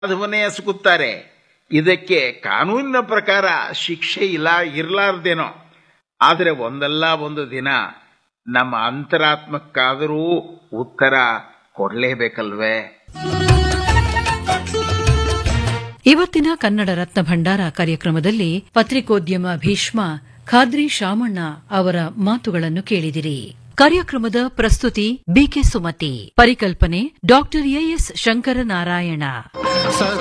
ಅಪರಾಧವನ್ನೇ ಎಸಗುತ್ತಾರೆ ಇದಕ್ಕೆ ಕಾನೂನಿನ ಪ್ರಕಾರ ಶಿಕ್ಷೆ ಇಲ್ಲ ಇರಲಾರ್ದೇನೋ ಆದರೆ ಒಂದಲ್ಲ ಒಂದು ದಿನ ನಮ್ಮ ಅಂತರಾತ್ಮಕ್ಕಾದರೂ ಉತ್ತರ ಕೊಡಲೇಬೇಕಲ್ವೇ ಇವತ್ತಿನ ಕನ್ನಡ ರತ್ನ ಭಂಡಾರ ಕಾರ್ಯಕ್ರಮದಲ್ಲಿ ಪತ್ರಿಕೋದ್ಯಮ ಭೀಷ್ಮ ಖಾದ್ರಿ ಶಾಮಣ್ಣ ಅವರ ಮಾತುಗಳನ್ನು ಕೇಳಿದಿರಿ ಕಾರ್ಯಕ್ರಮದ ಪ್ರಸ್ತುತಿ ಬಿಕೆ ಸುಮತಿ ಪರಿಕಲ್ಪನೆ ಡಾಕ್ಟರ್ ಎಎಸ್ ಶಂಕರನಾರಾಯಣ